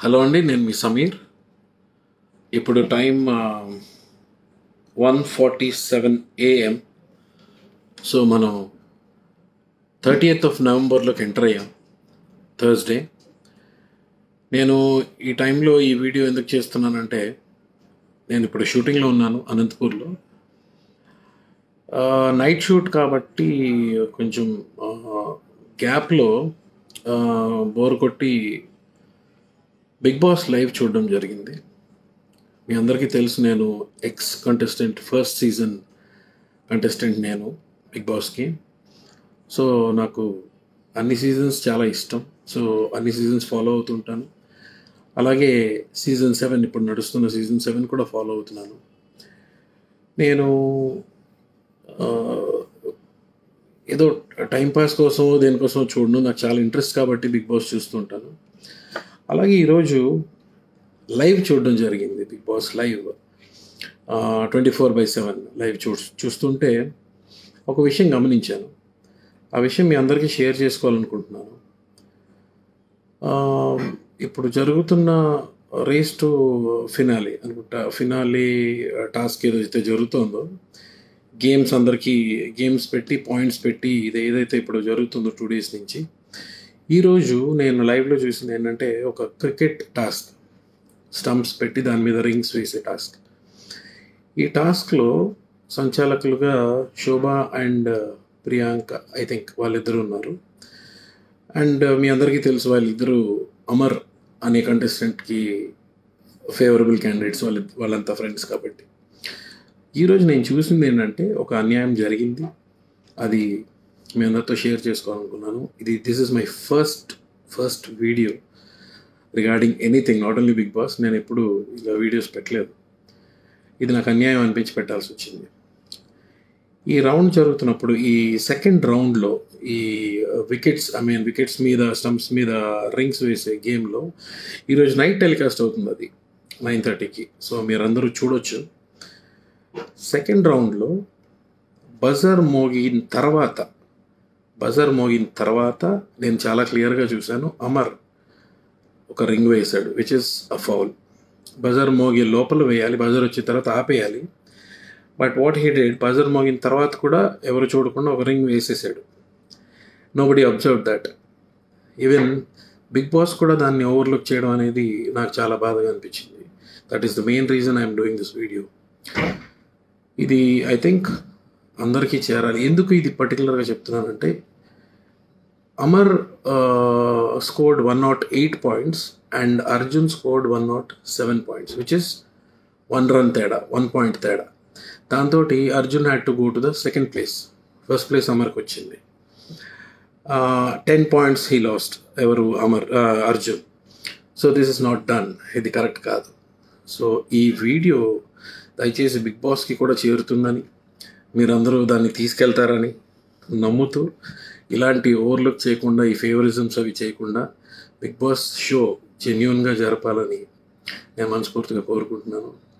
hello అండి నేను మీ సమీర్ ఇప్పుడు time one forty seven AM so మనం థర్టీయత్ ఆఫ్ నవంబర్లోకి ఎంటర్ అయ్యాం థర్స్డే నేను ఈ టైంలో ఈ వీడియో ఎందుకు చేస్తున్నానంటే నేను ఇప్పుడు షూటింగ్లో ఉన్నాను అనంతపూర్లో నైట్ షూట్ కాబట్టి కొంచెం గ్యాప్లో బోర్ కొట్టి బిగ్ బాస్ లైవ్ చూడడం జరిగింది మీ అందరికీ తెలుసు నేను ex contestant first season contestant నేను బిగ్ బాస్కి సో నాకు అన్ని సీజన్స్ చాలా ఇష్టం సో అన్ని సీజన్స్ ఫాలో అవుతుంటాను అలాగే సీజన్ సెవెన్ ఇప్పుడు నడుస్తున్న సీజన్ సెవెన్ కూడా ఫాలో అవుతున్నాను నేను ఆ, ఏదో టైంపాస్ కోసం దేనికోసం చూడను నాకు చాలా ఇంట్రెస్ట్ కాబట్టి బిగ్ బాస్ చూస్తుంటాను అలాగే ఈరోజు లైవ్ చూడడం జరిగింది big boss live twenty four by seven live చూ చూస్తుంటే ఒక విషయం గమనించాను ఆ విషయం మీ అందరికీ షేర్ చేసుకోవాలనుకుంటున్నాను ఆ, ఇప్పుడు జరుగుతున్న రేస్ టు ఫినాలి అనుకుంటా ఫినాలి టాస్క్ ఏదైతే జరుగుతుందో గేమ్స్ అందరికీ గేమ్స్ పెట్టి పాయింట్స్ పెట్టి ఇది ఏదైతే ఇప్పుడు జరుగుతుందో టూ డేస్ నుంచి ఈరోజు నేను లైవ్లో చూసింది ఏంటంటే ఒక క్రికెట్ టాస్క్ స్టంప్స్ పెట్టి దాని మీద రింగ్స్ వేసే టాస్క్ ఈ టాస్క్లో సంచాలకులుగా Shobha and Priyanka I think వాళ్ళిద్దరు ఉన్నారు అండ్ మీ అందరికీ తెలుసు వాళ్ళిద్దరూ అమర్ అనే కంటెస్టెంట్కి ఫేవరబుల్ క్యాండిడేట్స్ వాళ్ళ వాళ్ళంతా ఫ్రెండ్స్ కాబట్టి ఈరోజు నేను చూసింది ఏంటంటే ఒక అన్యాయం జరిగింది అది మీ అందరితో షేర్ చేసుకోవాలనుకున్నాను ఇది this is my first first video regarding anything not only big boss నేను ఎప్పుడు ఇలా వీడియోస్ పెట్టలేదు ఇది నాకు అన్యాయం అనిపించి పెట్టాల్సి వచ్చింది ఈ రౌండ్ జరుగుతున్నప్పుడు ఈ సెకండ్ రౌండ్లో ఈ వికెట్స్ ఐ మీన్ వికెట్స్ మీద స్టంప్స్ మీద రింగ్స్ వేసే గేమ్లో ఈరోజు నైట్ టెలికాస్ట్ అవుతుంది అది నైన్ థర్టీకి సో మీరందరూ చూడొచ్చు సెకండ్ రౌండ్లో బజర్ మోగిన తర్వాత బజర్ మోగిన తర్వాత నేను చాలా క్లియర్గా చూశాను అమర్ ఒక రింగ్ వేశాడు which is a foul buzzer మోగి లోపల వేయాలి బజర్ వచ్చిన తర్వాత ఆపేయాలి but what he did buzzer మోగిన తర్వాత కూడా ఎవరు చూడకుండా ఒక రింగ్ వేసేసాడు nobody observe that even big boss కూడా దాన్ని ఓవర్లుక్ చేయడం అనేది నాకు చాలా బాధగా అనిపించింది that is the main reason I'm doing this video ఇది ఐ థింక్ అందరికీ చేరాలి ఎందుకు ఇది పర్టికులర్గా చెప్తున్నానంటే Amar scored one naught eight points and Arjun scored one naught seven points which is one run తేడా వన్ పాయింట్ తేడా దాంతో Arjun had to go to the second place first place అమర్కి వచ్చింది టెన్ పాయింట్స్ హీ లాస్ట్ ఎవరు Amar Arjun so this is not done ఇది correct కాదు so ఈ video దయచేసి బిగ్ బాస్కి కూడా చేరుతుందని మీరందరూ దాన్ని తీసుకెళ్తారని నమ్ముతూ ఇలాంటి ఓవర్లుక్ చేయకుండా ఈ ఫేవరిజమ్స్ అవి చేయకుండా బిగ్ బాస్ షో జెన్యున్గా జరపాలని నేను మనస్ఫూర్తిగా కోరుకుంటున్నాను